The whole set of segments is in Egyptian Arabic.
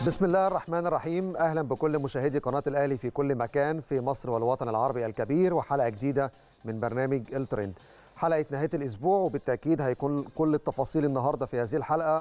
بسم الله الرحمن الرحيم اهلا بكل مشاهدي قناه الاهلي في كل مكان في مصر والوطن العربي الكبير وحلقه جديده من برنامج الترند حلقه نهايه الاسبوع وبالتاكيد هيكون كل التفاصيل النهارده في هذه الحلقه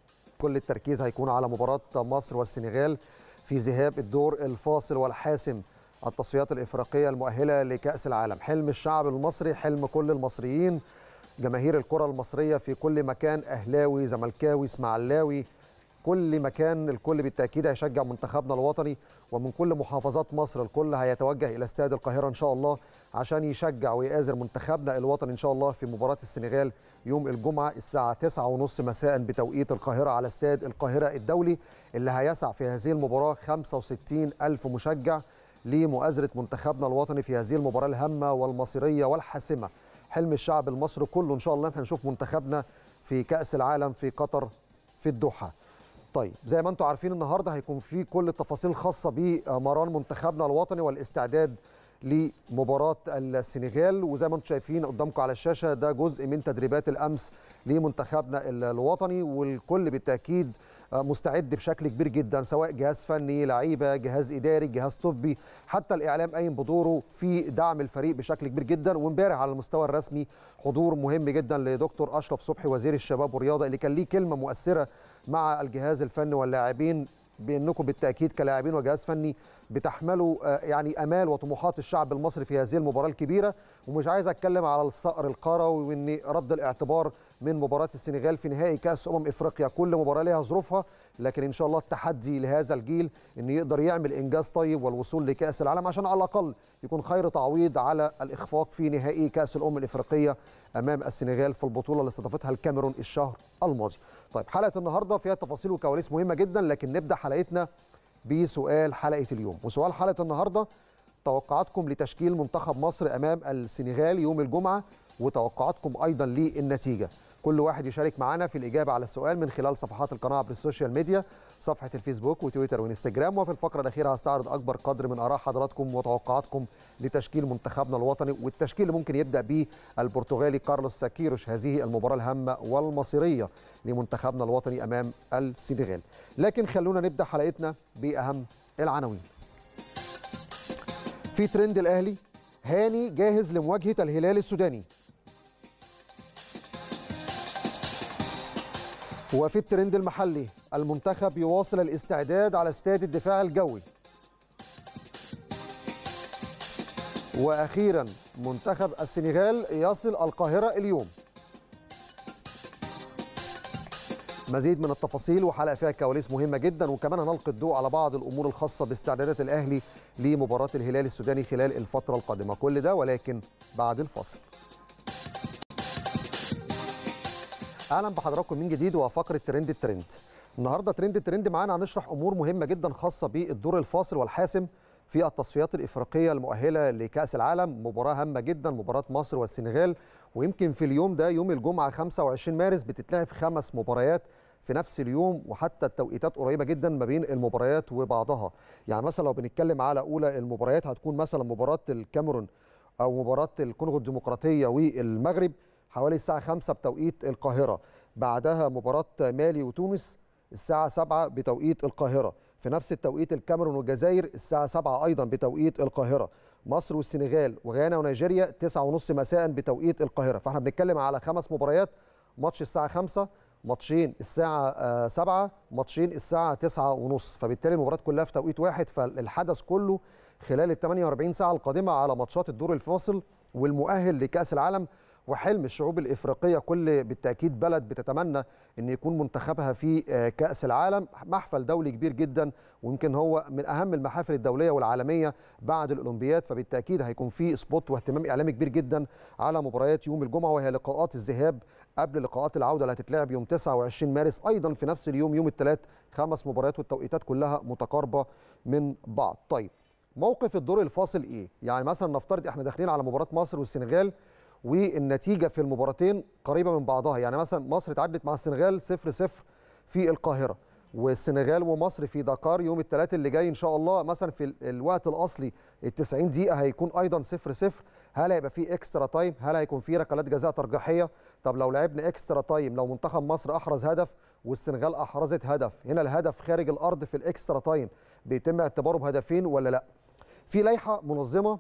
كل التركيز هيكون على مباراه مصر والسنغال في ذهاب الدور الفاصل والحاسم التصفيات الافريقيه المؤهله لكاس العالم حلم الشعب المصري حلم كل المصريين جماهير الكره المصريه في كل مكان اهلاوي زملكاوي اسماعيلاوي كل مكان الكل بالتاكيد هيشجع منتخبنا الوطني ومن كل محافظات مصر الكل هيتوجه الى استاد القاهره ان شاء الله عشان يشجع ويآزر منتخبنا الوطني ان شاء الله في مباراه السنغال يوم الجمعه الساعه 9:30 مساء بتوقيت القاهره على استاد القاهره الدولي اللي هيسع في هذه المباراه 65 الف مشجع لمؤازره منتخبنا الوطني في هذه المباراه الهامه والمصيريه والحاسمه حلم الشعب المصري كله ان شاء الله احنا نشوف منتخبنا في كاس العالم في قطر في الدوحه طيب زي ما انتم عارفين النهارده هيكون في كل التفاصيل الخاصه بمران منتخبنا الوطني والاستعداد لمباراه السنغال وزي ما انتم شايفين قدامكم على الشاشه ده جزء من تدريبات الامس لمنتخبنا الوطني والكل بالتاكيد مستعد بشكل كبير جدا سواء جهاز فني لعيبه جهاز اداري جهاز طبي حتى الاعلام قايم بدوره في دعم الفريق بشكل كبير جدا وامبارح على المستوى الرسمي حضور مهم جدا لدكتور اشرف صبحي وزير الشباب والرياضه اللي كان ليه كلمه مؤثره مع الجهاز الفني واللاعبين بانكم بالتاكيد كلاعبين وجهاز فني بتحملوا يعني امال وطموحات الشعب المصري في هذه المباراه الكبيره ومش عايز اتكلم على الصقر القروي وان رد الاعتبار من مباراه السنغال في نهائي كاس امم افريقيا كل مباراه لها ظروفها لكن ان شاء الله التحدي لهذا الجيل ان يقدر يعمل انجاز طيب والوصول لكاس العالم عشان على الاقل يكون خير تعويض على الاخفاق في نهائي كاس الامم الافريقيه امام السنغال في البطوله اللي استضافتها الكاميرون الشهر الماضي. طيب حلقه النهارده فيها تفاصيل وكواليس مهمه جدا لكن نبدا حلقتنا بسؤال حلقه اليوم وسؤال حلقه النهارده توقعاتكم لتشكيل منتخب مصر امام السنغال يوم الجمعه وتوقعاتكم ايضا للنتيجه كل واحد يشارك معنا في الاجابه على السؤال من خلال صفحات القناه عبر السوشيال ميديا صفحه الفيسبوك وتويتر وانستجرام وفي الفقره الاخيره هستعرض اكبر قدر من اراء حضراتكم وتوقعاتكم لتشكيل منتخبنا الوطني والتشكيل اللي ممكن يبدا به البرتغالي كارلوس ساكيروش هذه المباراه الهامه والمصيريه لمنتخبنا الوطني امام السنغال لكن خلونا نبدا حلقتنا باهم العناوين في ترند الاهلي هاني جاهز لمواجهه الهلال السوداني وفي الترند المحلي المنتخب يواصل الاستعداد على استاد الدفاع الجوي واخيرا منتخب السنغال يصل القاهره اليوم مزيد من التفاصيل وحلقه فيها كواليس مهمه جدا وكمان هنلقي الضوء على بعض الامور الخاصه باستعدادات الاهلي لمباراه الهلال السوداني خلال الفتره القادمه كل ده ولكن بعد الفاصل اهلا بحضراتكم من جديد وفقره ترند الترند النهارده ترند الترند معانا هنشرح امور مهمه جدا خاصه بالدور الفاصل والحاسم في التصفيات الافريقيه المؤهله لكاس العالم مباراه هامه جدا مباراه مصر والسنغال ويمكن في اليوم ده يوم الجمعه 25 مارس بتتلعب خمس مباريات في نفس اليوم وحتى التوقيتات قريبه جدا ما بين المباريات وبعضها يعني مثلا لو بنتكلم على اولى المباريات هتكون مثلا مباراه الكاميرون او مباراه الكونغو الديمقراطيه والمغرب حوالي الساعة 5 بتوقيت القاهرة بعدها مباراة مالي وتونس الساعة 7 بتوقيت القاهرة في نفس التوقيت الكاميرون والجزائر الساعة 7 أيضا بتوقيت القاهرة مصر والسنغال وغانا ونيجيريا 9:30 مساء بتوقيت القاهرة فاحنا بنتكلم على خمس مباريات ماتش الساعة 5 ماتشين الساعة 7 ماتشين الساعة 9:30 فبالتالي المباريات كلها في توقيت واحد فالحدث كله خلال ال 48 ساعة القادمة على ماتشات الدور الفاصل والمؤهل لكأس العالم وحلم الشعوب الافريقيه كل بالتاكيد بلد بتتمنى ان يكون منتخبها في كاس العالم محفل دولي كبير جدا ويمكن هو من اهم المحافل الدوليه والعالميه بعد الاولمبياد فبالتاكيد هيكون في سبوت واهتمام اعلامي كبير جدا على مباريات يوم الجمعه وهي لقاءات الذهاب قبل لقاءات العوده اللي هتتلعب يوم 29 مارس ايضا في نفس اليوم يوم الثلاث خمس مباريات والتوقيتات كلها متقاربه من بعض طيب موقف الدور الفاصل ايه يعني مثلا نفترض احنا داخلين على مباراه مصر والسنغال والنتيجه في المباراتين قريبه من بعضها يعني مثلا مصر اتعادلت مع السنغال 0 0 في القاهره والسنغال ومصر في دكار يوم الثلاث اللي جاي ان شاء الله مثلا في الوقت الاصلي ال 90 دقيقه هيكون ايضا 0 0 هل هيبقى في اكسترا تايم هل هيكون في ركلات جزاء ترجيحيه طب لو لعبنا اكسترا تايم لو منتخب مصر احرز هدف والسنغال احرزت هدف هنا الهدف خارج الارض في الاكسترا تايم بيتم اعتباره بهدفين ولا لا في لائحه منظمه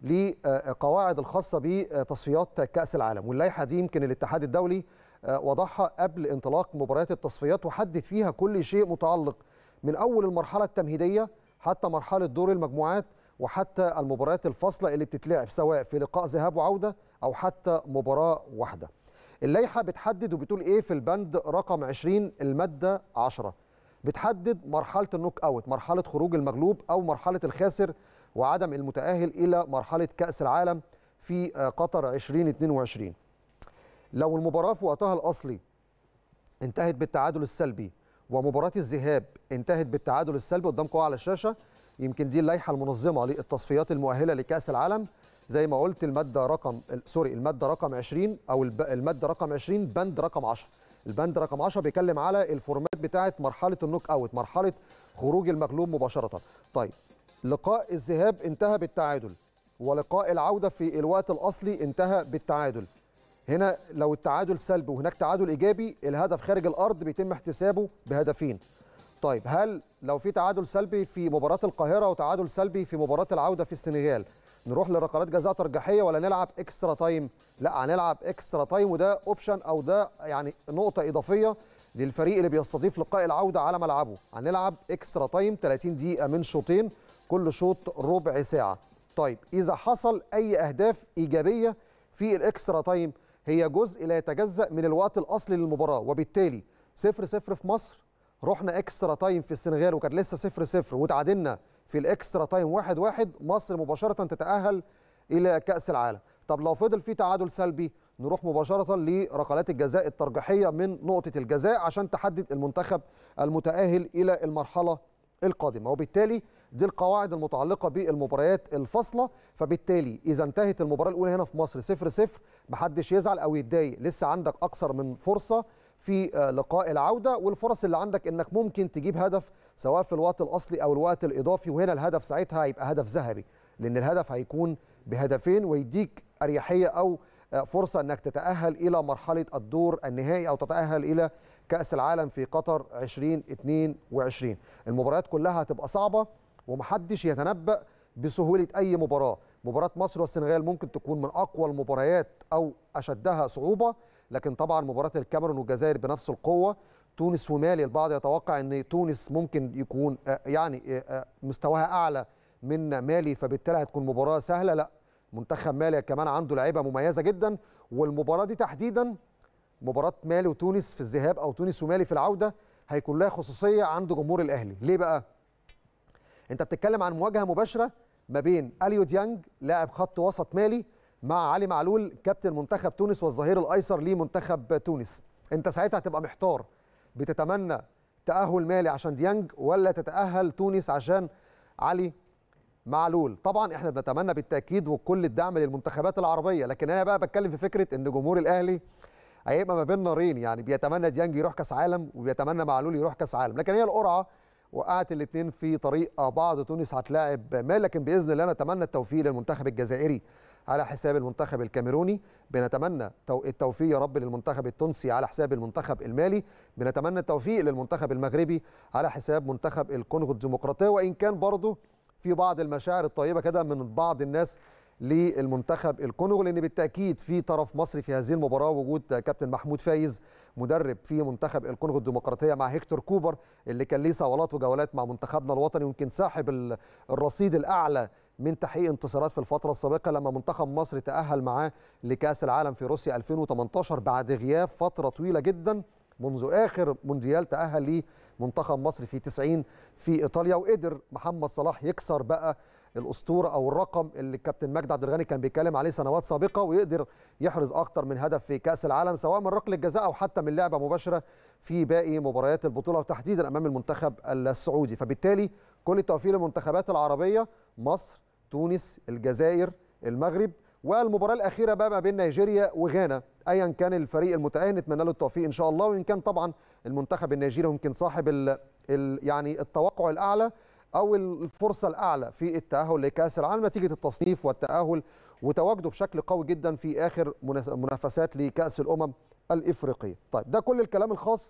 لقواعد الخاصه بتصفيات كاس العالم واللائحه دي يمكن الاتحاد الدولي وضعها قبل انطلاق مباريات التصفيات وحدد فيها كل شيء متعلق من اول المرحله التمهيديه حتى مرحله دور المجموعات وحتى المباريات الفاصله اللي بتتلعب سواء في لقاء ذهاب وعوده او حتى مباراه واحده. اللائحه بتحدد وبتقول ايه في البند رقم 20 الماده 10 بتحدد مرحله النوك اوت مرحله خروج المغلوب او مرحله الخاسر وعدم المتاهل الى مرحله كاس العالم في قطر 2022 لو المباراه في وقتها الاصلي انتهت بالتعادل السلبي ومباراه الذهاب انتهت بالتعادل السلبي قدامكم على الشاشه يمكن دي اللائحه المنظمه للتصفيات المؤهله لكاس العالم زي ما قلت الماده رقم سوري الماده رقم 20 او الماده رقم 20 بند رقم 10 البند رقم 10 بيتكلم على الفورمات بتاعه مرحله النوك اوت مرحله خروج المغلوب مباشره طيب لقاء الذهاب انتهى بالتعادل ولقاء العوده في الوقت الاصلي انتهى بالتعادل هنا لو التعادل سلبي وهناك تعادل ايجابي الهدف خارج الارض بيتم احتسابه بهدفين طيب هل لو في تعادل سلبي في مباراه القاهره وتعادل سلبي في مباراه العوده في السنغال نروح لركلات جزاء ترجيحيه ولا نلعب اكسترا تايم لا هنلعب اكسترا تايم وده اوبشن او ده يعني نقطه اضافيه للفريق اللي بيستضيف لقاء العوده على ملعبه هنلعب اكسترا تايم 30 دقيقه من شوطين كل شوط ربع ساعه طيب اذا حصل اي اهداف ايجابيه في الاكسترا تايم هي جزء لا يتجزا من الوقت الاصلي للمباراه وبالتالي 0 0 في مصر رحنا اكسترا تايم في السنغال وكانت لسه 0 0 وتعادلنا في الاكسترا تايم 1 1 مصر مباشره تتاهل الى كاس العالم طب لو فضل في تعادل سلبي نروح مباشره لركلات الجزاء الترجيحيه من نقطه الجزاء عشان تحدد المنتخب المتاهل الى المرحله القادمه وبالتالي دي القواعد المتعلقه بالمباريات الفاصله فبالتالي اذا انتهت المباراه الاولى هنا في مصر 0 0 محدش يزعل او يتضايق لسه عندك اكثر من فرصه في لقاء العوده والفرص اللي عندك انك ممكن تجيب هدف سواء في الوقت الاصلي او الوقت الاضافي وهنا الهدف ساعتها هيبقى هدف ذهبي لان الهدف هيكون بهدفين ويديك اريحيه او فرصه انك تتاهل الى مرحله الدور النهائي او تتاهل الى كاس العالم في قطر 2022 المباريات كلها هتبقى صعبه ومحدش يتنبأ بسهوله اي مباراه مباراه مصر والسنغال ممكن تكون من اقوى المباريات او اشدها صعوبه لكن طبعا مباراه الكاميرون والجزائر بنفس القوه تونس ومالي البعض يتوقع ان تونس ممكن يكون يعني مستواها اعلى من مالي فبالتالي هتكون مباراه سهله لا منتخب مالي كمان عنده لعيبه مميزه جدا والمباراه دي تحديدا مباراه مالي وتونس في الذهاب او تونس ومالي في العوده هيكون لها خصوصيه عند جمهور الاهلي ليه بقى انت بتتكلم عن مواجهه مباشره ما بين اليو ديانج لاعب خط وسط مالي مع علي معلول كابتن منتخب تونس والظهير الايسر لمنتخب تونس انت ساعتها هتبقى محتار بتتمنى تاهل مالي عشان ديانج ولا تتاهل تونس عشان علي معلول طبعا احنا بنتمنى بالتاكيد وكل الدعم للمنتخبات العربيه لكن انا بقى بتكلم في فكره ان جمهور الاهلي هيبقى ما بين نارين يعني بيتمنى ديانج يروح كاس عالم وبيتمنى معلول يروح كاس عالم لكن هي القرعه وقعت الاثنين في طريق بعض تونس هتلاعب مال لكن باذن الله نتمنى التوفيق للمنتخب الجزائري على حساب المنتخب الكاميروني بنتمنى التوفيق يا رب للمنتخب التونسي على حساب المنتخب المالي بنتمنى التوفيق للمنتخب المغربي على حساب منتخب الكونغو الديمقراطيه وان كان برضه في بعض المشاعر الطيبه كده من بعض الناس للمنتخب الكونغو لان بالتاكيد في طرف مصري في هذه المباراه وجود كابتن محمود فايز مدرب في منتخب الكونغو الديمقراطيه مع هيكتور كوبر اللي كان ليه صولات وجولات مع منتخبنا الوطني ويمكن صاحب الرصيد الاعلى من تحقيق انتصارات في الفتره السابقه لما منتخب مصر تاهل معاه لكاس العالم في روسيا 2018 بعد غياب فتره طويله جدا منذ اخر مونديال تاهل ليه منتخب مصر في 90 في ايطاليا وقدر محمد صلاح يكسر بقى الاسطوره او الرقم اللي الكابتن مجدي عبد الغني كان بيتكلم عليه سنوات سابقه ويقدر يحرز اكتر من هدف في كاس العالم سواء من ركله الجزاء او حتى من لعبه مباشره في باقي مباريات البطوله وتحديدا امام المنتخب السعودي فبالتالي كل التوفيق للمنتخبات العربيه مصر تونس الجزائر المغرب والمباراه الاخيره بقى ما بين نيجيريا وغانا ايا كان الفريق المتاهل نتمنى له التوفيق ان شاء الله وان كان طبعا المنتخب النيجيري يمكن صاحب ال ال يعني التوقع الاعلى او الفرصه الاعلى في التاهل لكاس العالم نتيجه التصنيف والتاهل وتواجده بشكل قوي جدا في اخر منافسات لكاس الامم الافريقيه. طيب ده كل الكلام الخاص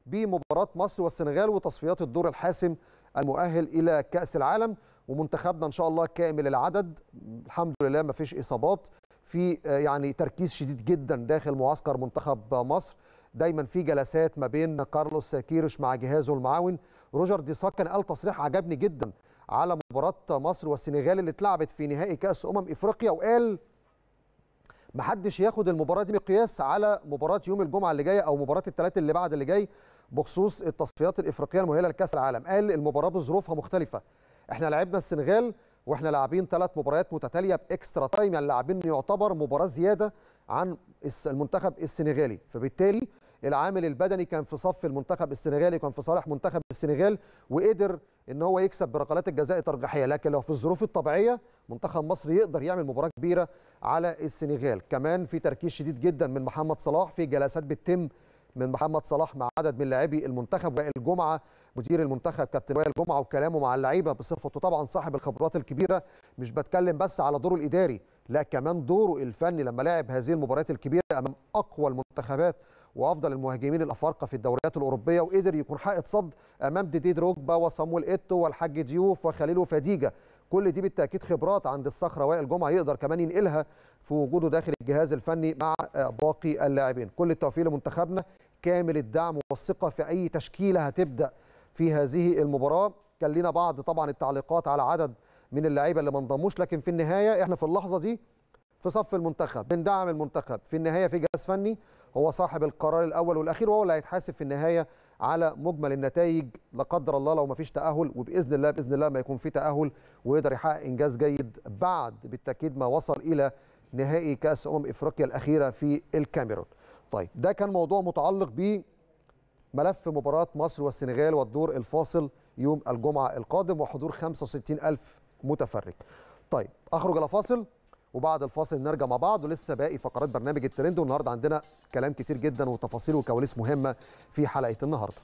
بمباراه مصر والسنغال وتصفيات الدور الحاسم المؤهل الى كاس العالم ومنتخبنا ان شاء الله كامل العدد الحمد لله ما فيش اصابات في يعني تركيز شديد جدا داخل معسكر منتخب مصر دايما في جلسات ما بين كارلوس كيروش مع جهازه المعاون روجر دي ساك كان قال تصريح عجبني جدا على مباراه مصر والسنغال اللي اتلعبت في نهائي كاس امم افريقيا وقال ما حدش ياخد المباراه دي مقياس على مباراه يوم الجمعه اللي جايه او مباراه الثلاث اللي بعد اللي جاي بخصوص التصفيات الافريقيه المؤهله لكاس العالم قال المباراه بظروفها مختلفه احنا لعبنا السنغال واحنا لاعبين ثلاث مباريات متتاليه باكسترا تايم يعني لاعبين يعتبر مباراه زياده عن المنتخب السنغالي فبالتالي العامل البدني كان في صف المنتخب السنغالي كان في صالح منتخب السنغال وقدر ان هو يكسب بركلات الجزاء الترجيحيه لكن لو في الظروف الطبيعيه منتخب مصر يقدر يعمل مباراه كبيره على السنغال كمان في تركيز شديد جدا من محمد صلاح في جلسات بتتم من محمد صلاح مع عدد من لاعبي المنتخب وائل جمعه مدير المنتخب كابتن وائل جمعه وكلامه مع اللعيبه بصفته طبعا صاحب الخبرات الكبيره مش بتكلم بس على دوره الاداري لا كمان دوره الفني لما لعب هذه المباريات الكبيره امام اقوى المنتخبات وافضل المهاجمين الافارقه في الدوريات الاوروبيه وقدر يكون حائط صد امام ديدي دروجبا وصامويل ايتو والحاج ديوف وخليل فديجه كل دي بالتاكيد خبرات عند الصخره وائل جمعه يقدر كمان ينقلها في وجوده داخل الجهاز الفني مع باقي اللاعبين كل التوفيق لمنتخبنا كامل الدعم والثقه في اي تشكيله هتبدا في هذه المباراه كان لنا بعض طبعا التعليقات على عدد من اللعيبه اللي ما انضموش لكن في النهايه احنا في اللحظه دي في صف المنتخب بندعم المنتخب في النهايه في جهاز فني هو صاحب القرار الاول والاخير وهو اللي هيتحاسب في النهايه على مجمل النتائج لا قدر الله لو ما فيش تاهل وباذن الله باذن الله ما يكون في تاهل ويقدر يحقق انجاز جيد بعد بالتاكيد ما وصل الى نهائي كاس امم افريقيا الاخيره في الكاميرون. طيب ده كان موضوع متعلق بملف مباراه مصر والسنغال والدور الفاصل يوم الجمعه القادم وحضور 65 الف متفرج. طيب اخرج الى فاصل وبعد الفاصل نرجع مع بعض ولسه باقي فقرات برنامج الترند والنهارده عندنا كلام كتير جدا وتفاصيل وكواليس مهمه في حلقه النهارده.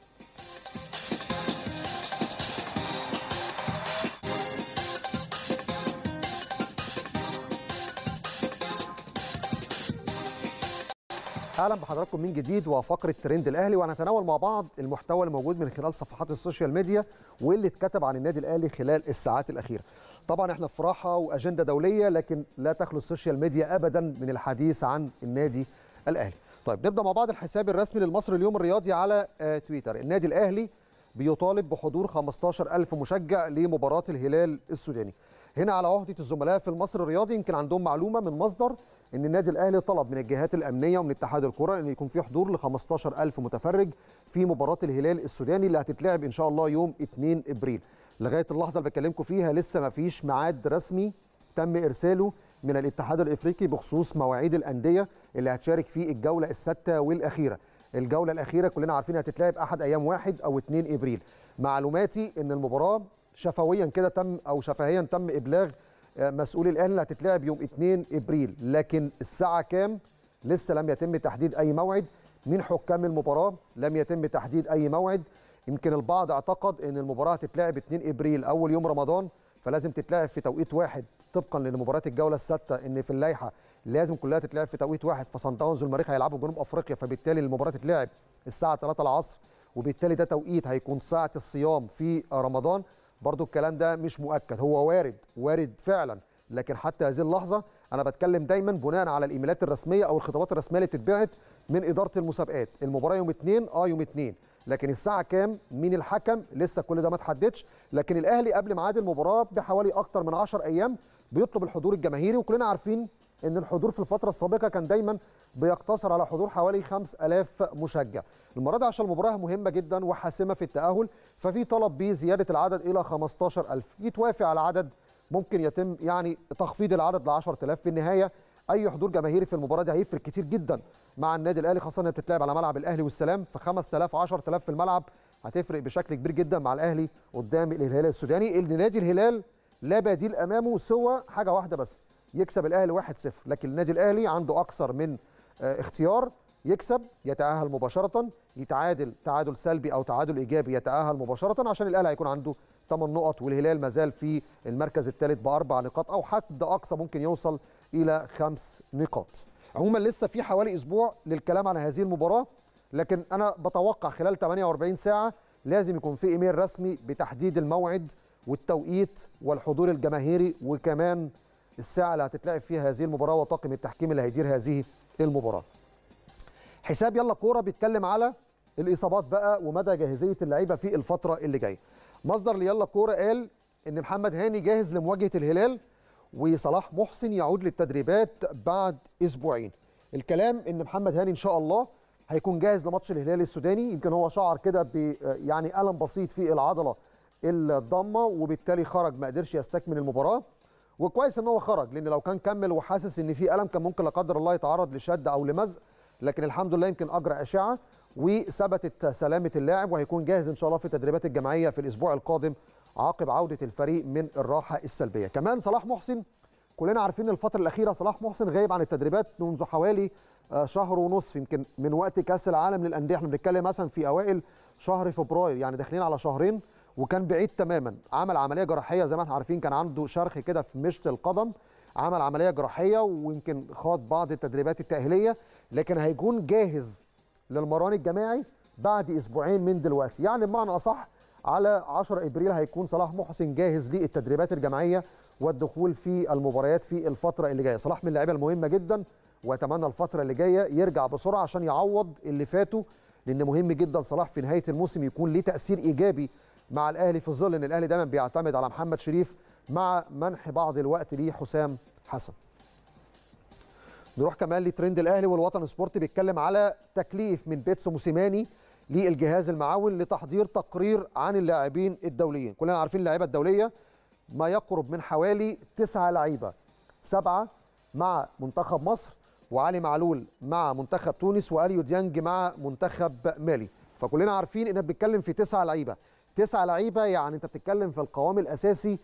اهلا بحضراتكم من جديد وفقره ترند الاهلي وهنتناول مع بعض المحتوى الموجود من خلال صفحات السوشيال ميديا واللي اتكتب عن النادي الاهلي خلال الساعات الاخيره. طبعا احنا في راحه واجنده دوليه لكن لا تخلو السوشيال ميديا ابدا من الحديث عن النادي الاهلي. طيب نبدا مع بعض الحساب الرسمي للمصري اليوم الرياضي على تويتر، النادي الاهلي بيطالب بحضور 15000 مشجع لمباراه الهلال السوداني. هنا على عهده الزملاء في المصري الرياضي يمكن عندهم معلومه من مصدر ان النادي الاهلي طلب من الجهات الامنيه ومن اتحاد الكره ان يكون في حضور ل 15000 متفرج في مباراه الهلال السوداني اللي هتتلعب ان شاء الله يوم 2 ابريل. لغايه اللحظه اللي بكلمكم فيها لسه ما فيش ميعاد رسمي تم ارساله من الاتحاد الافريقي بخصوص مواعيد الانديه اللي هتشارك في الجوله السادسه والاخيره. الجوله الاخيره كلنا عارفين هتتلعب احد ايام 1 او 2 ابريل. معلوماتي ان المباراه شفويا كده تم او شفهيا تم ابلاغ مسؤول الاهلي اللي هتتلعب يوم 2 ابريل لكن الساعه كام لسه لم يتم تحديد اي موعد من حكام المباراه لم يتم تحديد اي موعد يمكن البعض اعتقد ان المباراه هتتلعب 2 ابريل اول يوم رمضان فلازم تتلعب في توقيت واحد طبقا لمباراه الجوله السادسه ان في اللائحه لازم كلها تتلعب في توقيت واحد فصن داونز والمريخ هيلعبوا جنوب افريقيا فبالتالي المباراه تتلعب الساعه 3 العصر وبالتالي ده توقيت هيكون ساعه الصيام في رمضان برضو الكلام ده مش مؤكد هو وارد وارد فعلا لكن حتى هذه اللحظه انا بتكلم دايما بناء على الايميلات الرسميه او الخطابات الرسميه اللي بتتبعت من اداره المسابقات المباراه يوم 2 اه يوم 2 لكن الساعه كام مين الحكم لسه كل ده ما اتحددش لكن الاهلي قبل ميعاد المباراه بحوالي اكتر من 10 ايام بيطلب الحضور الجماهيري وكلنا عارفين ان الحضور في الفتره السابقه كان دايما بيقتصر على حضور حوالي 5000 مشجع المره دي عشان المباراه مهمه جدا وحاسمه في التاهل ففي طلب بزياده العدد الى 15000 يتوافق على عدد ممكن يتم يعني تخفيض العدد ل 10000 في النهايه اي حضور جماهيري في المباراه دي هيفرق كتير جدا مع النادي الاهلي خاصه انها بتتلعب على ملعب الاهلي والسلام ف 5000 10000 في الملعب هتفرق بشكل كبير جدا مع الاهلي قدام الهلال السوداني اللي نادي الهلال لا بديل امامه سوى حاجه واحده بس يكسب الاهلي 1-0 لكن النادي الاهلي عنده اكثر من اختيار يكسب يتاهل مباشره يتعادل تعادل سلبي او تعادل ايجابي يتاهل مباشره عشان الاهلي هيكون عنده 8 نقط والهلال ما زال في المركز الثالث باربع نقاط او حد اقصى ممكن يوصل الى خمس نقاط. عموما لسه في حوالي اسبوع للكلام عن هذه المباراه لكن انا بتوقع خلال 48 ساعه لازم يكون في ايميل رسمي بتحديد الموعد والتوقيت والحضور الجماهيري وكمان الساعه اللي هتتلعب فيها هذه المباراه وطاقم التحكيم اللي هيدير هذه المباراه. حساب يلا كوره بيتكلم على الاصابات بقى ومدى جاهزيه اللعيبه في الفتره اللي جايه. مصدر ليلا كوره قال ان محمد هاني جاهز لمواجهه الهلال وصلاح محسن يعود للتدريبات بعد اسبوعين. الكلام ان محمد هاني ان شاء الله هيكون جاهز لماتش الهلال السوداني يمكن هو شعر كده ب يعني الم بسيط في العضله الضمه وبالتالي خرج ما قدرش يستكمل المباراه وكويس ان هو خرج لان لو كان كمل وحاسس ان في الم كان ممكن لا قدر الله يتعرض لشد او لمزق لكن الحمد لله يمكن اجرى اشعه وثبتت سلامه اللاعب وهيكون جاهز ان شاء الله في التدريبات الجماعيه في الاسبوع القادم عقب عوده الفريق من الراحه السلبيه كمان صلاح محسن كلنا عارفين الفتره الاخيره صلاح محسن غايب عن التدريبات منذ حوالي شهر ونصف يمكن من وقت كاس العالم للانديه احنا بنتكلم مثلا في اوائل شهر فبراير يعني داخلين على شهرين وكان بعيد تماما عمل عمليه جراحيه زي ما احنا عارفين كان عنده شرخ كده في مشط القدم عمل عمليه جراحيه ويمكن خاض بعض التدريبات التاهيليه لكن هيكون جاهز للمران الجماعي بعد اسبوعين من دلوقتي يعني بمعنى اصح على 10 ابريل هيكون صلاح محسن جاهز للتدريبات الجماعيه والدخول في المباريات في الفتره اللي جايه صلاح من اللعيبه المهمه جدا واتمنى الفتره اللي جايه يرجع بسرعه عشان يعوض اللي فاته لان مهم جدا صلاح في نهايه الموسم يكون ليه تاثير ايجابي مع الاهلي في ظل ان الاهلي دايما بيعتمد على محمد شريف مع منح بعض الوقت ليه حسام حسن نروح كمان لترند الاهلي والوطن سبورت بيتكلم على تكليف من بيتسو موسيماني للجهاز المعاون لتحضير تقرير عن اللاعبين الدوليين كلنا عارفين اللعيبه الدوليه ما يقرب من حوالي تسعة لعيبه سبعه مع منتخب مصر وعلي معلول مع منتخب تونس واليو ديانج مع منتخب مالي فكلنا عارفين ان بنتكلم في تسعة لعيبه تسعة لعيبه يعني انت بتتكلم في القوام الاساسي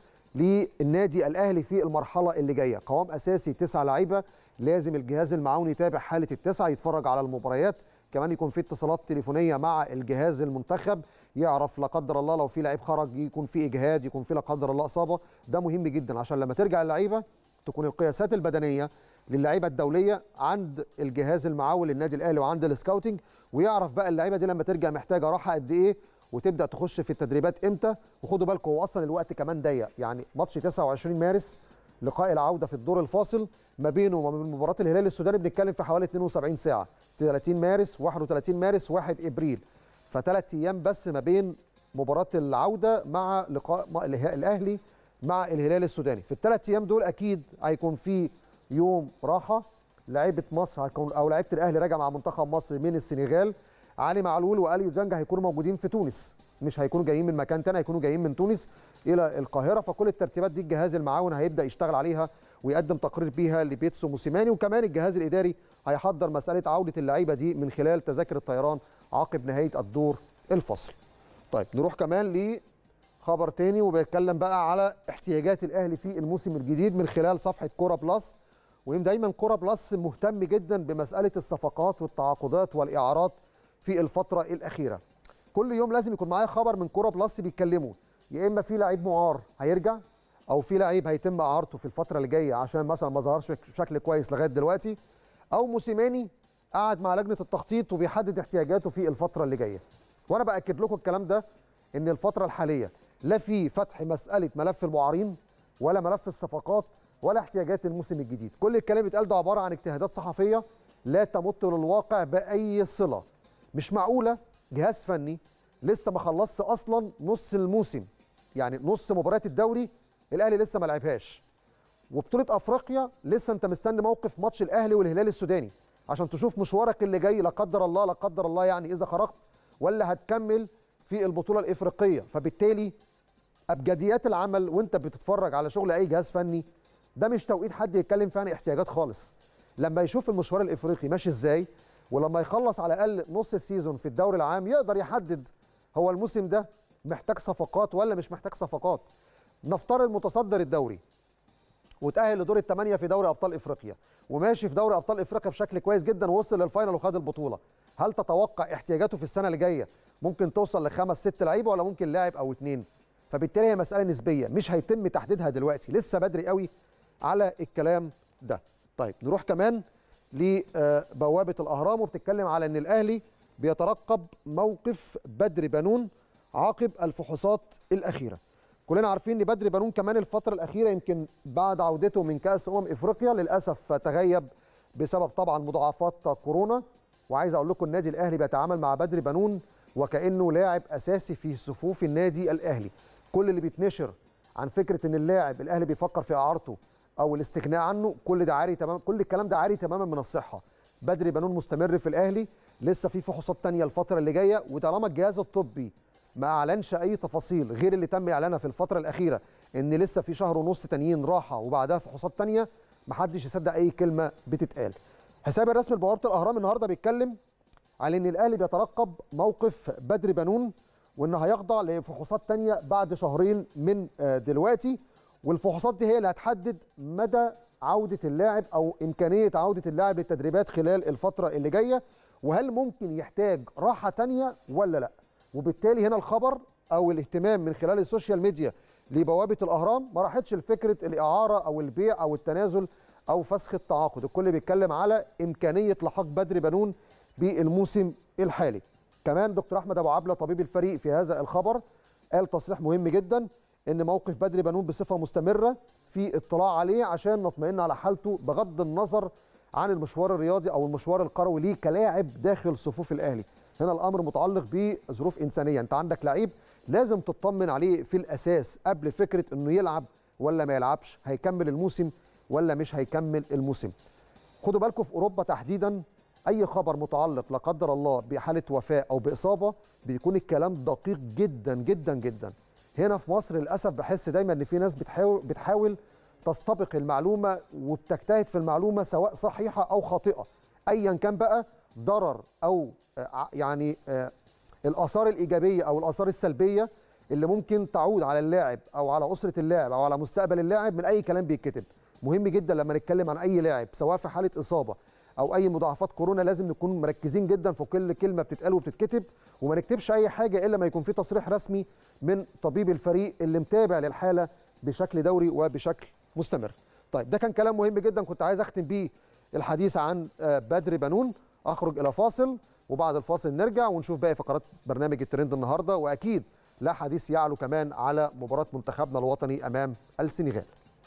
للنادي الاهلي في المرحله اللي جايه قوام اساسي تسعة لعيبه لازم الجهاز المعاون يتابع حاله التسعه يتفرج على المباريات كمان يكون في اتصالات تليفونيه مع الجهاز المنتخب يعرف لا قدر الله لو في لعيب خرج يكون في اجهاد يكون في لا قدر الله اصابه ده مهم جدا عشان لما ترجع اللعيبه تكون القياسات البدنيه للعيبه الدوليه عند الجهاز المعاون للنادي الاهلي وعند السكاوتنج ويعرف بقى اللعيبه دي لما ترجع محتاجه راحه قد ايه وتبدا تخش في التدريبات امتى وخدوا بالكم هو اصلا الوقت كمان ضيق يعني ماتش 29 مارس لقاء العوده في الدور الفاصل ما بينه وما بين مباراه الهلال السوداني بنتكلم في حوالي 72 ساعه 30 مارس 31 مارس 1 ابريل فثلاث ايام بس ما بين مباراه العوده مع لقاء الاهلي مع الهلال السوداني في الثلاث ايام دول اكيد هيكون في يوم راحه لعيبه مصر هيكون او لعيبه الاهلي راجع مع منتخب مصر من السنغال علي معلول واليو ديانج هيكونوا موجودين في تونس مش هيكونوا جايين من مكان تاني هيكونوا جايين من تونس الى القاهره فكل الترتيبات دي الجهاز المعاون هيبدا يشتغل عليها ويقدم تقرير بيها لبيتسو موسيماني وكمان الجهاز الاداري هيحضر مساله عوده اللعيبه دي من خلال تذاكر الطيران عقب نهايه الدور الفصل. طيب نروح كمان لخبر تاني وبيتكلم بقى على احتياجات الاهلي في الموسم الجديد من خلال صفحه كوره بلس وهم دايما كوره بلس مهتم جدا بمساله الصفقات والتعاقدات والاعارات في الفتره الاخيره. كل يوم لازم يكون معايا خبر من كوره بلس بيتكلموا يا اما في لعيب معار هيرجع او في لعيب هيتم اعارته في الفتره اللي جايه عشان مثلا ما ظهرش بشكل كويس لغايه دلوقتي او موسيماني قاعد مع لجنه التخطيط وبيحدد احتياجاته في الفتره اللي جايه وانا باكد لكم الكلام ده ان الفتره الحاليه لا في فتح مساله ملف المعارين ولا ملف الصفقات ولا احتياجات الموسم الجديد كل الكلام اللي اتقال ده عباره عن اجتهادات صحفيه لا تمت للواقع باي صله مش معقوله جهاز فني لسه ما خلصش اصلا نص الموسم يعني نص مباريات الدوري الاهلي لسه ما لعبهاش وبطوله افريقيا لسه انت مستني موقف ماتش الاهلي والهلال السوداني عشان تشوف مشوارك اللي جاي لا قدر الله لا قدر الله يعني اذا خرجت ولا هتكمل في البطوله الافريقيه فبالتالي ابجديات العمل وانت بتتفرج على شغل اي جهاز فني ده مش توقيت حد يتكلم فيه عن احتياجات خالص لما يشوف المشوار الافريقي ماشي ازاي ولما يخلص على الاقل نص السيزون في الدوري العام يقدر يحدد هو الموسم ده محتاج صفقات ولا مش محتاج صفقات نفترض متصدر الدوري وتأهل لدور الثمانية في دوري أبطال إفريقيا وماشي في دوري أبطال إفريقيا بشكل كويس جدا ووصل للفاينل وخد البطولة هل تتوقع احتياجاته في السنة اللي جاية ممكن توصل لخمس ست لعيبة ولا ممكن لاعب أو اتنين فبالتالي هي مسألة نسبية مش هيتم تحديدها دلوقتي لسه بدري قوي على الكلام ده طيب نروح كمان لبوابة الأهرام وبتتكلم على أن الأهلي بيترقب موقف بدر بنون عقب الفحوصات الاخيره كلنا عارفين ان بدر بنون كمان الفتره الاخيره يمكن بعد عودته من كاس امم افريقيا للاسف تغيب بسبب طبعا مضاعفات كورونا وعايز اقول لكم النادي الاهلي بيتعامل مع بدر بنون وكانه لاعب اساسي في صفوف النادي الاهلي كل اللي بيتنشر عن فكره ان اللاعب الاهلي بيفكر في اعارته او الاستغناء عنه كل ده عاري تمام كل الكلام ده عاري تماما من الصحه بدري بنون مستمر في الاهلي لسه في فحوصات تانية الفتره اللي جايه وطالما الجهاز الطبي ما اعلنش اي تفاصيل غير اللي تم اعلانها في الفتره الاخيره ان لسه في شهر ونص تانيين راحه وبعدها فحوصات تانية محدش يصدق اي كلمه بتتقال حساب الرسمي لبوابه الاهرام النهارده بيتكلم على ان الاهلي بيترقب موقف بدري بنون وانه هيخضع لفحوصات تانية بعد شهرين من دلوقتي والفحوصات دي هي اللي هتحدد مدى عوده اللاعب او امكانيه عوده اللاعب للتدريبات خلال الفتره اللي جايه وهل ممكن يحتاج راحه تانية ولا لا وبالتالي هنا الخبر او الاهتمام من خلال السوشيال ميديا لبوابه الاهرام ما راحتش لفكره الاعاره او البيع او التنازل او فسخ التعاقد الكل بيتكلم على امكانيه لحاق بدري بنون بالموسم الحالي كمان دكتور احمد ابو عبله طبيب الفريق في هذا الخبر قال تصريح مهم جدا ان موقف بدري بنون بصفه مستمره في اطلاع عليه عشان نطمئن على حالته بغض النظر عن المشوار الرياضي او المشوار الكروي ليه كلاعب داخل صفوف الاهلي هنا الامر متعلق بظروف انسانيه انت عندك لعيب لازم تطمن عليه في الاساس قبل فكره انه يلعب ولا ما يلعبش هيكمل الموسم ولا مش هيكمل الموسم خدوا بالكم في اوروبا تحديدا اي خبر متعلق لا قدر الله بحاله وفاه او باصابه بيكون الكلام دقيق جدا جدا جدا هنا في مصر للاسف بحس دايما ان في ناس بتحاول بتحاول تستبق المعلومه وبتجتهد في المعلومه سواء صحيحه او خاطئه ايا كان بقى ضرر او يعني الاثار الايجابيه او الاثار السلبيه اللي ممكن تعود على اللاعب او على اسره اللاعب او على مستقبل اللاعب من اي كلام بيتكتب مهم جدا لما نتكلم عن اي لاعب سواء في حاله اصابه او اي مضاعفات كورونا لازم نكون مركزين جدا في كل كلمه بتتقال وبتتكتب وما نكتبش اي حاجه الا ما يكون في تصريح رسمي من طبيب الفريق اللي متابع للحاله بشكل دوري وبشكل مستمر. طيب ده كان كلام مهم جدا كنت عايز اختم بيه الحديث عن بدر بنون اخرج الى فاصل وبعد الفاصل نرجع ونشوف باقي فقرات برنامج الترند النهارده واكيد لا حديث يعلو كمان على مباراه منتخبنا الوطني امام السنغال.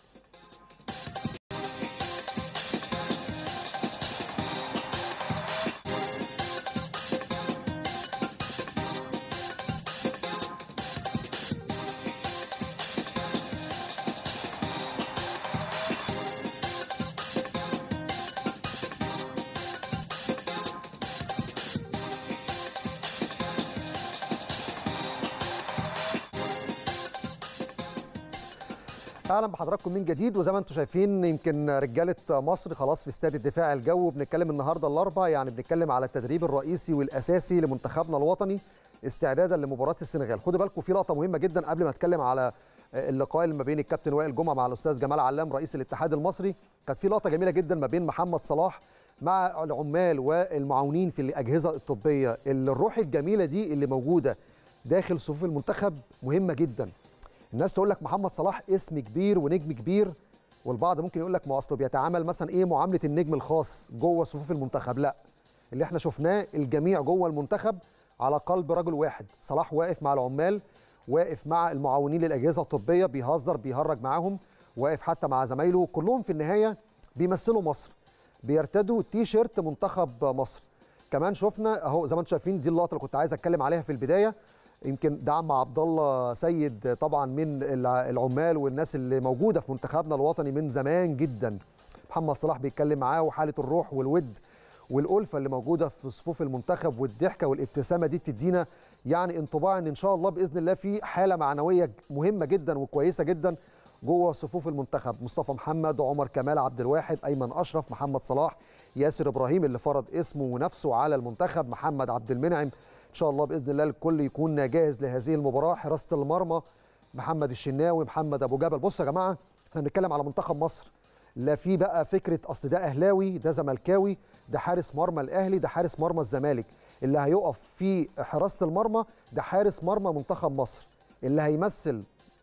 اهلا بحضراتكم من جديد وزي ما انتم شايفين يمكن رجاله مصر خلاص في استاد الدفاع الجوي بنتكلم النهارده الاربعاء يعني بنتكلم على التدريب الرئيسي والاساسي لمنتخبنا الوطني استعدادا لمباراه السنغال خدوا بالكم في لقطه مهمه جدا قبل ما اتكلم على اللقاء اللي ما بين الكابتن وائل جمعه مع الاستاذ جمال علام رئيس الاتحاد المصري كانت في لقطه جميله جدا ما بين محمد صلاح مع العمال والمعاونين في الاجهزه الطبيه الروح الجميله دي اللي موجوده داخل صفوف المنتخب مهمه جدا الناس تقول لك محمد صلاح اسم كبير ونجم كبير والبعض ممكن يقول لك ما اصله بيتعامل مثلا ايه معامله النجم الخاص جوه صفوف المنتخب لا اللي احنا شفناه الجميع جوه المنتخب على قلب رجل واحد صلاح واقف مع العمال واقف مع المعاونين للاجهزه الطبيه بيهزر بيهرج معاهم واقف حتى مع زمايله كلهم في النهايه بيمثلوا مصر بيرتدوا تي شيرت منتخب مصر كمان شفنا اهو زي ما انتم شايفين دي اللقطه اللي كنت عايز اتكلم عليها في البدايه يمكن دعم عبد الله سيد طبعا من العمال والناس اللي موجوده في منتخبنا الوطني من زمان جدا محمد صلاح بيتكلم معاه وحاله الروح والود والالفه اللي موجوده في صفوف المنتخب والضحكه والابتسامه دي بتدينا يعني انطباع ان ان شاء الله باذن الله في حاله معنويه مهمه جدا وكويسه جدا جوه صفوف المنتخب مصطفى محمد عمر كمال عبد الواحد ايمن اشرف محمد صلاح ياسر ابراهيم اللي فرض اسمه ونفسه على المنتخب محمد عبد المنعم ان شاء الله باذن الله الكل يكون جاهز لهذه المباراه حراسه المرمى محمد الشناوي محمد ابو جبل بصوا يا جماعه احنا بنتكلم على منتخب مصر لا في بقى فكره اصل ده اهلاوي ده زملكاوي ده حارس مرمى الاهلي ده حارس مرمى الزمالك اللي هيقف في حراسه المرمى ده حارس مرمى منتخب مصر اللي هيمثل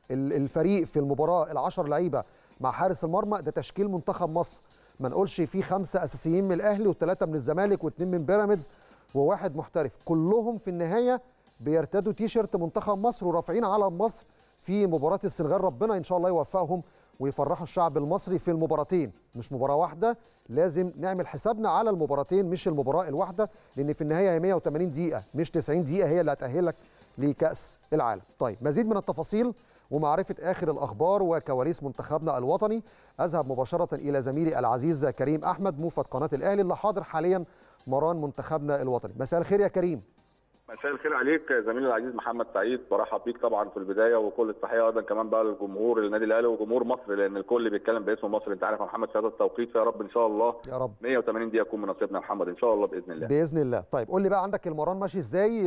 الفريق في المباراه العشر لعيبه مع حارس المرمى ده تشكيل منتخب مصر ما نقولش في خمسه اساسيين من الاهلي وثلاثه من الزمالك واثنين من بيراميدز وواحد محترف كلهم في النهايه بيرتدوا تيشرت منتخب مصر ورافعين علم مصر في مباراه السنغال ربنا ان شاء الله يوفقهم ويفرحوا الشعب المصري في المباراتين مش مباراه واحده لازم نعمل حسابنا على المباراتين مش المباراه الواحده لان في النهايه هي 180 دقيقه مش 90 دقيقه هي اللي هتاهلك لكاس العالم طيب مزيد من التفاصيل ومعرفه اخر الاخبار وكواليس منتخبنا الوطني اذهب مباشره الى زميلي العزيز كريم احمد موفد قناه الاهلي اللي حاضر حاليا مران منتخبنا الوطني مساء الخير يا كريم مساء الخير عليك زميلي العزيز محمد سعيد برحب بيك طبعا في البدايه وكل التحيه ايضا كمان بقى للجمهور النادي الاهلي وجمهور مصر لان الكل بيتكلم باسم مصر انت عارف يا محمد في هذا التوقيت فيا رب ان شاء الله يا رب 180 دقيقه يكون من نصيبنا يا محمد ان شاء الله باذن الله باذن الله طيب قول لي بقى عندك المران ماشي ازاي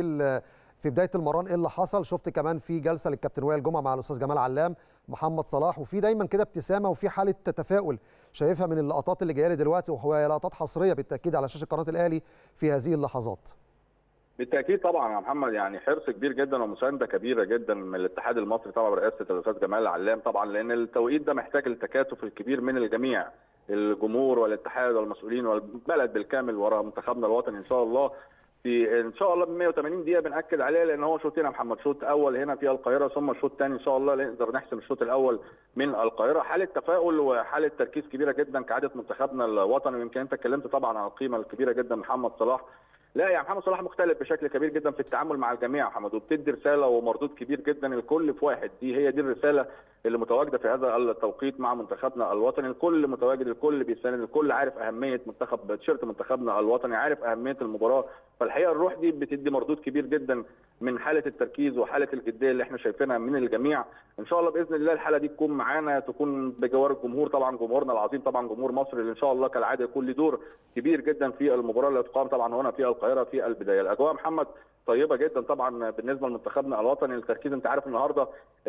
في بدايه المران ايه اللي حصل شفت كمان في جلسه للكابتن وائل جمعه مع الاستاذ جمال علام محمد صلاح وفي دايما كده ابتسامه وفي حاله تفاؤل شايفها من اللقطات اللي جايه لي دلوقتي وهي لقطات حصريه بالتاكيد على شاشه قناه الاهلي في هذه اللحظات بالتاكيد طبعا يا محمد يعني حرص كبير جدا ومسانده كبيره جدا من الاتحاد المصري طبعا برئاسه الاستاذ جمال علام طبعا لان التوقيت ده محتاج التكاتف الكبير من الجميع الجمهور والاتحاد والمسؤولين والبلد بالكامل وراء منتخبنا الوطني ان شاء الله في ان شاء الله ب 180 دقيقه بناكد عليها لان هو شوطين يا محمد شوط اول هنا في القاهره ثم شوط ثاني ان شاء الله نقدر نحسم الشوط الاول من القاهره حاله تفاؤل وحاله تركيز كبيره جدا كعاده منتخبنا الوطني ويمكن انت اتكلمت طبعا عن القيمه الكبيره جدا محمد صلاح لا يا محمد صلاح مختلف بشكل كبير جدا في التعامل مع الجميع يا محمد وبتدي رساله ومردود كبير جدا الكل في واحد دي هي دي الرساله اللي متواجده في هذا التوقيت مع منتخبنا الوطني الكل متواجد الكل بيساند الكل عارف اهميه منتخب تيشيرت منتخبنا الوطني عارف اهميه المباراه فالحقيقه الروح دي بتدي مردود كبير جدا من حاله التركيز وحاله الجديه اللي احنا شايفينها من الجميع ان شاء الله باذن الله الحاله دي تكون معانا تكون بجوار الجمهور طبعا جمهورنا العظيم طبعا جمهور مصر اللي ان شاء الله كالعاده يكون له دور كبير جدا في المباراه اللي تقام طبعا هنا في القاهره في البدايه الاجواء محمد طيبه جدا طبعا بالنسبه لمنتخبنا الوطني التركيز انت عارف النهارده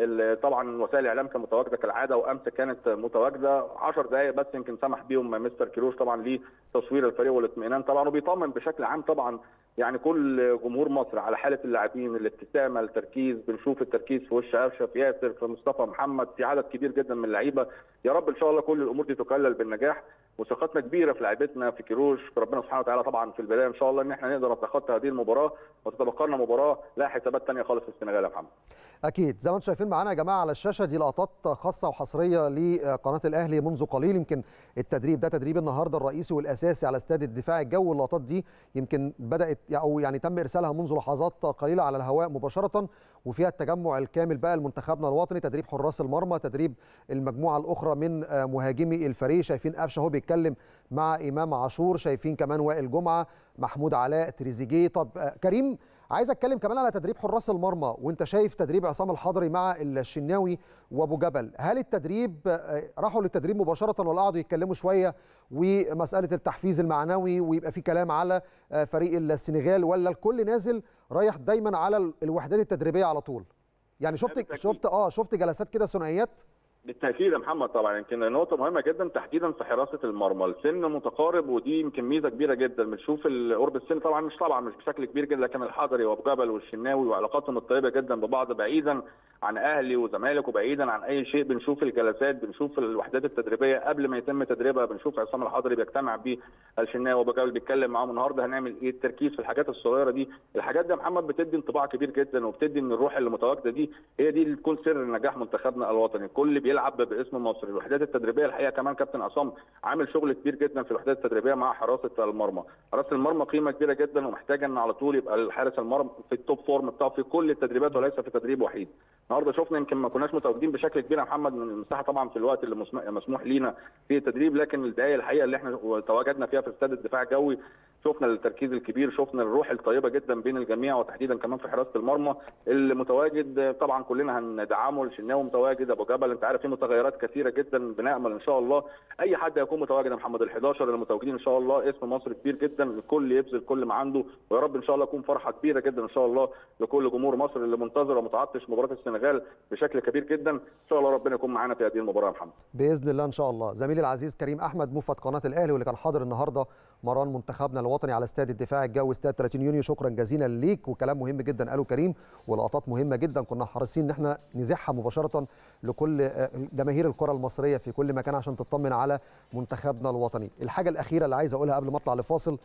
طبعا وسائل الاعلام كانت متواجده كالعاده وامس كانت متواجده 10 دقائق بس يمكن سمح بيهم مستر كيروش طبعا لتصوير الفريق والاطمئنان طبعا وبيطمن بشكل عام طبعا يعني كل جمهور مصر على حاله اللاعبين الابتسامه التركيز بنشوف التركيز في وش اشرف ياسر في مصطفى محمد في عدد كبير جدا من اللعيبه يا رب ان شاء الله كل الامور دي تكلل بالنجاح وثقتنا كبيره في لعيبتنا في كيروش في ربنا سبحانه وتعالى طبعا في البدايه ان شاء الله ان احنا نقدر نتخطى هذه المباراه وتتبقى لنا مباراه لها حسابات ثانيه خالص في السنغال يا محمد. اكيد زي ما انتم شايفين معانا يا جماعه على الشاشه دي لقطات خاصه وحصريه لقناه الاهلي منذ قليل يمكن التدريب ده تدريب النهارده الرئيسي والاساسي على استاد الدفاع الجوي واللقطات دي يمكن بدات او يعني تم ارسالها منذ لحظات قليله على الهواء مباشره وفيها التجمع الكامل بقى لمنتخبنا الوطني تدريب حراس المرمى تدريب المجموعه الاخرى من مهاجمي الفريق شايفين قفشه هو بيتكلم مع امام عاشور شايفين كمان وائل جمعه محمود علاء تريزيجيه طب كريم عايز اتكلم كمان على تدريب حراس المرمى وانت شايف تدريب عصام الحضري مع الشناوي وابو جبل هل التدريب راحوا للتدريب مباشره ولا قعدوا يتكلموا شويه ومساله التحفيز المعنوي ويبقى في كلام على فريق السنغال ولا الكل نازل رايح دايما على الوحدات التدريبيه على طول يعني شفت شفت اه شفت جلسات كده ثنائيات بالتاكيد يا محمد طبعا يمكن نقطه مهمه جدا تحديدا في حراسه المرمى السن متقارب ودي يمكن ميزه كبيره جدا بنشوف قرب السن طبعا مش طبعا مش بشكل كبير جدا لكن الحضري وابو جبل والشناوي وعلاقاتهم الطيبه جدا ببعض بعيدا عن اهلي وزمالك وبعيدا عن اي شيء بنشوف الجلسات بنشوف الوحدات التدريبيه قبل ما يتم تدريبها بنشوف عصام الحضري بيجتمع بالشناوي وابو جبل بيتكلم معاهم النهارده هنعمل ايه التركيز في الحاجات الصغيره دي الحاجات دي يا محمد بتدي انطباع كبير جدا وبتدي ان الروح اللي متواجده دي هي دي اللي تكون سر نجاح منتخبنا الوطني الكل بيلعب باسم مصر الوحدات التدريبيه الحقيقه كمان كابتن عصام عامل شغل كبير جدا في الوحدات التدريبيه مع حراسه المرمى حراسه المرمى قيمه كبيره جدا ومحتاجه ان على طول يبقى الحارس المرمى في التوب فورم بتاعه في كل التدريبات وليس في تدريب وحيد النهارده شفنا يمكن ما كناش متواجدين بشكل كبير يا محمد من المساحه طبعا في الوقت اللي مسموح لينا في التدريب لكن الدقائق الحقيقه اللي احنا تواجدنا فيها في استاد الدفاع الجوي شفنا التركيز الكبير شفنا الروح الطيبه جدا بين الجميع وتحديدا كمان في حراسه المرمى اللي متواجد طبعا كلنا هندعمه الشناوي متواجد ابو جبل انت عارف في متغيرات كثيره جدا بنامل ان شاء الله اي حد هيكون متواجد يا محمد ال11 اللي متواجدين ان شاء الله اسم مصر كبير جدا الكل يبذل كل ما عنده ويا رب ان شاء الله يكون فرحه كبيره جدا ان شاء الله لكل جمهور مصر اللي منتظر ومتعطش مباراه السنغال بشكل كبير جدا ان شاء الله ربنا يكون معانا في هذه المباراه يا محمد باذن الله ان شاء الله زميلي العزيز كريم احمد موفد قناه الاهلي واللي كان حاضر النهارده مران منتخبنا الوطني على استاد الدفاع الجوي استاد 30 يونيو شكرا جزيلا ليك وكلام مهم جدا قاله كريم ولقطات مهمه جدا كنا حريصين ان احنا نزحها مباشره لكل جماهير الكره المصريه في كل مكان عشان تطمن على منتخبنا الوطني الحاجه الاخيره اللي عايز اقولها قبل ما اطلع لفاصل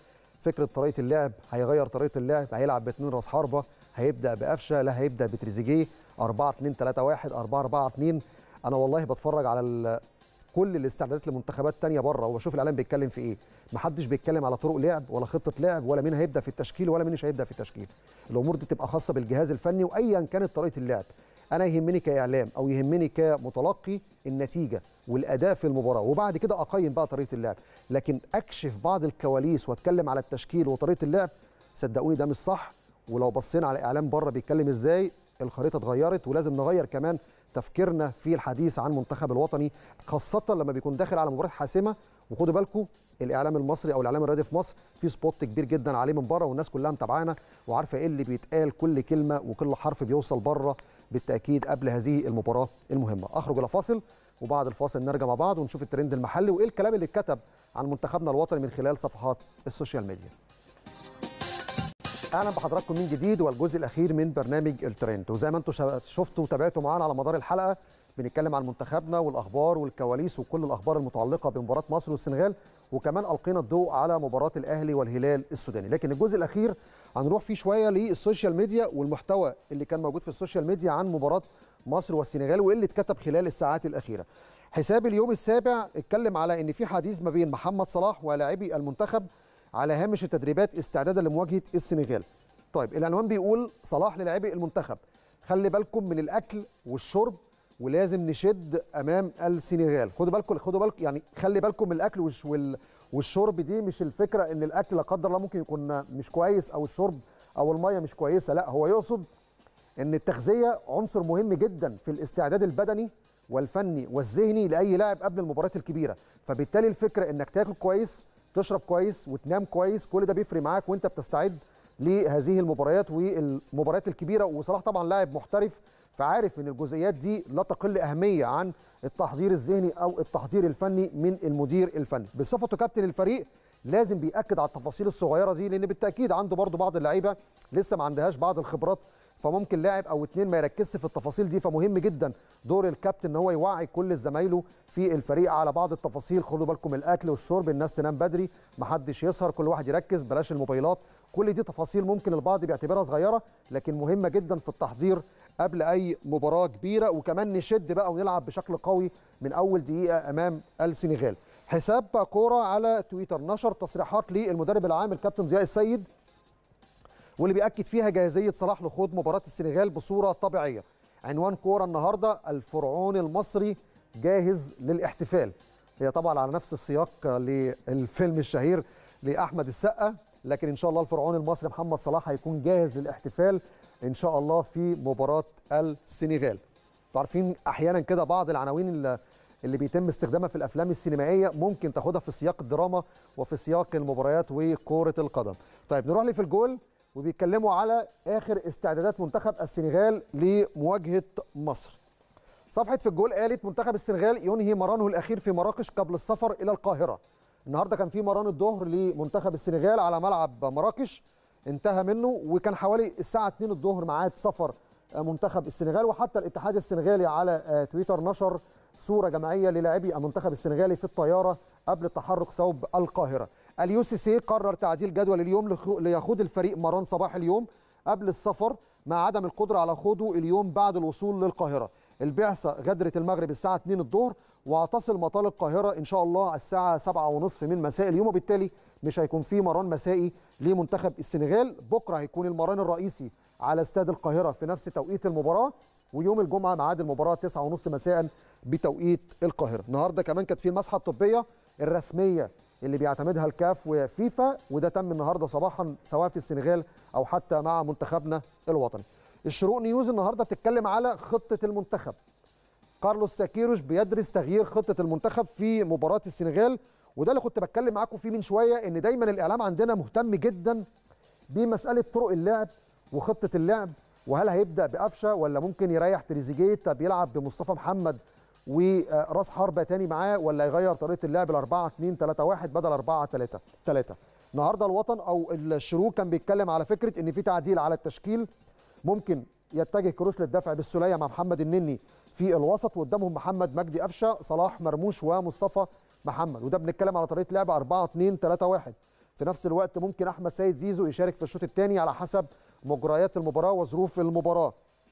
فكره طريقه اللعب هيغير طريقه اللعب هيلعب باثنين راس حربه هيبدا بقفشه لا هيبدا بتريزيجيه 4 2 3 1 4 4 2 انا والله بتفرج على ال- كل الاستعدادات لمنتخبات تانية بره وبشوف الاعلام بيتكلم في ايه محدش بيتكلم على طرق لعب ولا خطه لعب ولا مين هيبدا في التشكيل ولا مين مش هيبدا في التشكيل الامور دي تبقى خاصه بالجهاز الفني وايا كانت طريقه اللعب انا يهمني كاعلام او يهمني كمتلقي النتيجه والاداء في المباراه وبعد كده اقيم بقى طريقه اللعب لكن اكشف بعض الكواليس واتكلم على التشكيل وطريقه اللعب صدقوني ده مش صح ولو بصينا على اعلام بره بيتكلم ازاي الخريطه اتغيرت ولازم نغير كمان تفكيرنا في الحديث عن منتخب الوطني خاصه لما بيكون داخل على مباراه حاسمه وخدوا بالكم الاعلام المصري او الاعلام الرياضي في مصر في سبوت كبير جدا عليه من بره والناس كلها متابعانا وعارفه ايه اللي بيتقال كل كلمه وكل حرف بيوصل بره بالتاكيد قبل هذه المباراه المهمه اخرج الى فاصل وبعد الفاصل نرجع مع بعض ونشوف الترند المحلي وايه الكلام اللي اتكتب عن منتخبنا الوطني من خلال صفحات السوشيال ميديا اهلا بحضراتكم من جديد والجزء الاخير من برنامج الترند وزي ما انتم شا- شفتوا وتابعتوا معانا على مدار الحلقه بنتكلم عن منتخبنا والاخبار والكواليس وكل الاخبار المتعلقه بمباراه مصر والسنغال وكمان القينا الضوء على مباراه الاهلي والهلال السوداني لكن الجزء الاخير هنروح فيه شويه للسوشيال ميديا والمحتوى اللي كان موجود في السوشيال ميديا عن مباراه مصر والسنغال وايه اللي اتكتب خلال الساعات الاخيره حساب اليوم السابع اتكلم على ان في حديث ما بين محمد صلاح ولاعبي المنتخب على هامش التدريبات استعدادا لمواجهه السنغال طيب العنوان بيقول صلاح للاعبي المنتخب خلي بالكم من الاكل والشرب ولازم نشد امام السنغال خدوا بالكم خدوا بالكم يعني خلي بالكم من الاكل والش- وال- والشرب دي مش الفكره ان الاكل لا قدر الله ممكن يكون مش كويس او الشرب او الميه مش كويسه لا هو يقصد ان التغذيه عنصر مهم جدا في الاستعداد البدني والفني والذهني لاي لاعب قبل المباريات الكبيره فبالتالي الفكره انك تاكل كويس تشرب كويس وتنام كويس كل ده بيفرق معاك وانت بتستعد لهذه المباريات والمباريات الكبيره وصلاح طبعا لاعب محترف فعارف ان الجزئيات دي لا تقل اهميه عن التحضير الذهني او التحضير الفني من المدير الفني بصفته كابتن الفريق لازم بيأكد على التفاصيل الصغيره دي لان بالتاكيد عنده برضو بعض اللعيبه لسه ما عندهاش بعض الخبرات فممكن لاعب او اتنين ما يركزش في التفاصيل دي فمهم جدا دور الكابتن ان هو يوعي كل زمايله في الفريق على بعض التفاصيل خدوا بالكم من الاكل والشرب الناس تنام بدري محدش يسهر كل واحد يركز بلاش الموبايلات كل دي تفاصيل ممكن البعض بيعتبرها صغيره لكن مهمه جدا في التحضير قبل اي مباراه كبيره وكمان نشد بقى ونلعب بشكل قوي من اول دقيقه امام السنغال حساب كوره على تويتر نشر تصريحات للمدرب العام الكابتن ضياء السيد واللي بيأكد فيها جاهزية صلاح لخوض مباراة السنغال بصورة طبيعية عنوان كورة النهاردة الفرعون المصري جاهز للاحتفال هي طبعا على نفس السياق للفيلم الشهير لأحمد السقا لكن إن شاء الله الفرعون المصري محمد صلاح هيكون جاهز للاحتفال إن شاء الله في مباراة السنغال انتوا عارفين أحيانا كده بعض العناوين اللي اللي بيتم استخدامها في الافلام السينمائيه ممكن تاخدها في سياق الدراما وفي سياق المباريات وكره القدم. طيب نروح لي في الجول وبيتكلموا على اخر استعدادات منتخب السنغال لمواجهه مصر. صفحه في الجول قالت منتخب السنغال ينهي مرانه الاخير في مراكش قبل السفر الى القاهره. النهارده كان في مران الظهر لمنتخب السنغال على ملعب مراكش انتهى منه وكان حوالي الساعه 2 الظهر ميعاد سفر منتخب السنغال وحتى الاتحاد السنغالي على تويتر نشر صوره جماعيه للاعبي المنتخب السنغالي في الطياره قبل التحرك صوب القاهره. اليو سي سي قرر تعديل جدول اليوم لخو- ليخوض الفريق مران صباح اليوم قبل السفر مع عدم القدره على خوضه اليوم بعد الوصول للقاهره. البعثه غادرت المغرب الساعه 2 الظهر وهتصل مطار القاهره ان شاء الله الساعه 7:30 من مساء اليوم وبالتالي مش هيكون في مران مسائي لمنتخب السنغال بكره هيكون المران الرئيسي على استاد القاهره في نفس توقيت المباراه ويوم الجمعه ميعاد المباراه 9:30 مساء بتوقيت القاهره النهارده كمان كانت في المسحه الطبيه الرسميه اللي بيعتمدها الكاف وفيفا وده تم النهارده صباحا سواء في السنغال او حتى مع منتخبنا الوطني الشروق نيوز النهارده بتتكلم على خطه المنتخب كارلوس ساكيروش بيدرس تغيير خطه المنتخب في مباراه السنغال وده اللي كنت بتكلم معاكم فيه من شويه ان دايما الاعلام عندنا مهتم جدا بمساله طرق اللعب وخطه اللعب وهل هيبدا بقفشه ولا ممكن يريح تريزيجيه طب يلعب بمصطفى محمد وراس حربه تاني معاه ولا يغير طريقه اللعب ل 4 2 3 1 بدل 4 3 3 النهارده الوطن او الشروق كان بيتكلم على فكره ان في تعديل على التشكيل ممكن يتجه كروش للدفع بالسوليه مع محمد النني في الوسط وقدامهم محمد مجدي قفشه صلاح مرموش ومصطفى محمد وده بنتكلم على طريقه لعب 4 2 3 1 في نفس الوقت ممكن احمد سيد زيزو يشارك في الشوط الثاني على حسب مجريات المباراه وظروف المباراه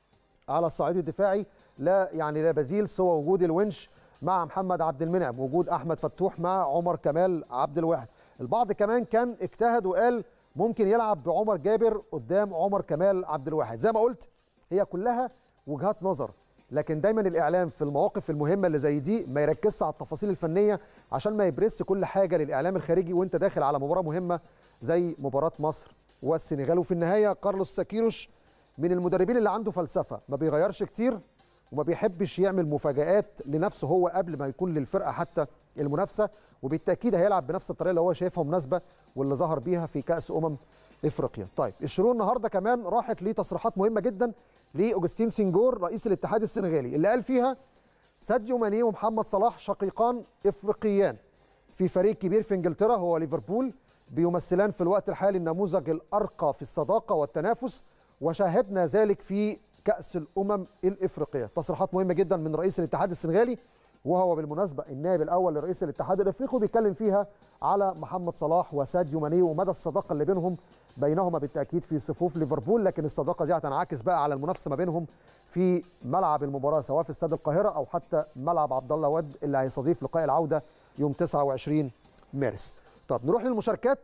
على الصعيد الدفاعي لا يعني لا بديل سوى وجود الونش مع محمد عبد المنعم وجود احمد فتوح مع عمر كمال عبد الواحد البعض كمان كان اجتهد وقال ممكن يلعب بعمر جابر قدام عمر كمال عبد الواحد زي ما قلت هي كلها وجهات نظر لكن دايما الاعلام في المواقف المهمه اللي زي دي ما يركزش على التفاصيل الفنيه عشان ما يبرز كل حاجه للاعلام الخارجي وانت داخل على مباراه مهمه زي مباراه مصر والسنغال وفي النهايه كارلوس ساكيروش من المدربين اللي عنده فلسفه ما بيغيرش كتير وما بيحبش يعمل مفاجآت لنفسه هو قبل ما يكون للفرقه حتى المنافسه وبالتاكيد هيلعب بنفس الطريقه اللي هو شايفها مناسبه واللي ظهر بيها في كاس امم افريقيا. طيب الشروق النهارده كمان راحت لتصريحات مهمه جدا لاوجستين سينجور رئيس الاتحاد السنغالي اللي قال فيها ساديو ماني ومحمد صلاح شقيقان افريقيان في فريق كبير في انجلترا هو ليفربول بيمثلان في الوقت الحالي النموذج الارقى في الصداقه والتنافس وشاهدنا ذلك في كأس الأمم الإفريقية تصريحات مهمة جدا من رئيس الاتحاد السنغالي وهو بالمناسبة النائب الأول لرئيس الاتحاد الإفريقي وبيتكلم فيها على محمد صلاح وساديو ماني ومدى الصداقة اللي بينهم بينهما بالتأكيد في صفوف ليفربول لكن الصداقة دي هتنعكس بقى على المنافسة ما بينهم في ملعب المباراة سواء في استاد القاهرة أو حتى ملعب عبد الله ود اللي هيستضيف لقاء العودة يوم 29 مارس. طب نروح للمشاركات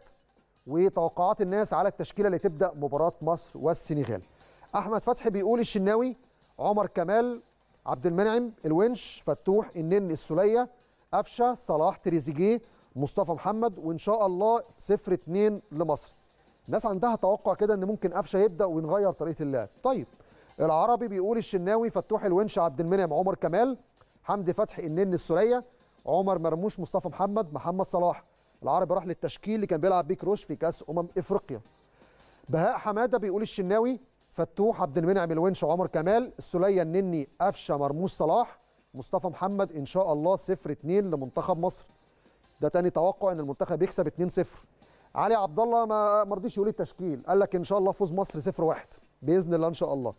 وتوقعات الناس على التشكيلة اللي تبدأ مباراة مصر والسنغال. احمد فتحي بيقول الشناوي عمر كمال عبد المنعم الونش فتوح النن السوليه قفشه صلاح تريزيجيه مصطفى محمد وان شاء الله صفر اتنين لمصر الناس عندها توقع كده ان ممكن قفشه يبدا ونغير طريقه اللعب طيب العربي بيقول الشناوي فتوح الونش عبد المنعم عمر كمال حمدي فتحي النن السوليه عمر مرموش مصطفى محمد محمد صلاح العربي راح للتشكيل اللي كان بيلعب بيه كروش في كاس امم افريقيا بهاء حماده بيقول الشناوي فتوح عبد المنعم الونش وعمر كمال السوليه النني قفشه مرموش صلاح مصطفى محمد ان شاء الله 0 2 لمنتخب مصر ده تاني توقع ان المنتخب يكسب 2 0 علي عبد الله ما ما رضيش يقول التشكيل قال لك ان شاء الله فوز مصر 0 1 باذن الله ان شاء الله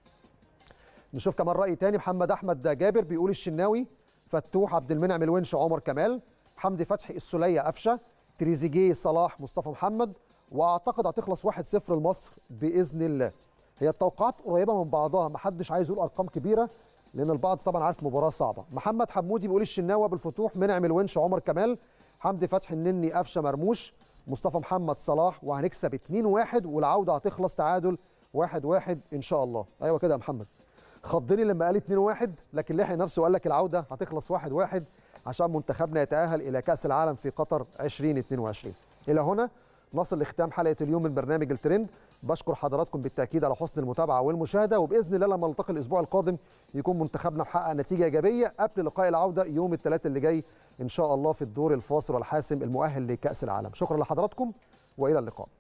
نشوف كمان راي تاني محمد احمد جابر بيقول الشناوي فتوح عبد المنعم الونش عمر كمال حمدي فتحي السوليه قفشه تريزيجيه صلاح مصطفى محمد واعتقد هتخلص 1-0 لمصر باذن الله هي التوقعات قريبه من بعضها ما حدش عايز يقول ارقام كبيره لان البعض طبعا عارف مباراه صعبه محمد حمودي بيقول الشناوي بالفتوح منعم الونش عمر كمال حمدي فتحي النني قفشه مرموش مصطفى محمد صلاح وهنكسب 2-1 والعوده هتخلص تعادل 1-1 ان شاء الله ايوه كده يا محمد خضني لما قال 2-1 لكن لحق نفسه وقال لك العوده هتخلص 1-1 عشان منتخبنا يتاهل الى كاس العالم في قطر 2022 الى هنا نصل لختام حلقه اليوم من برنامج الترند بشكر حضراتكم بالتاكيد على حسن المتابعه والمشاهده وباذن الله لما نلتقي الاسبوع القادم يكون منتخبنا محقق نتيجه ايجابيه قبل لقاء العوده يوم الثلاثاء اللي جاي ان شاء الله في الدور الفاصل والحاسم المؤهل لكاس العالم شكرا لحضراتكم والى اللقاء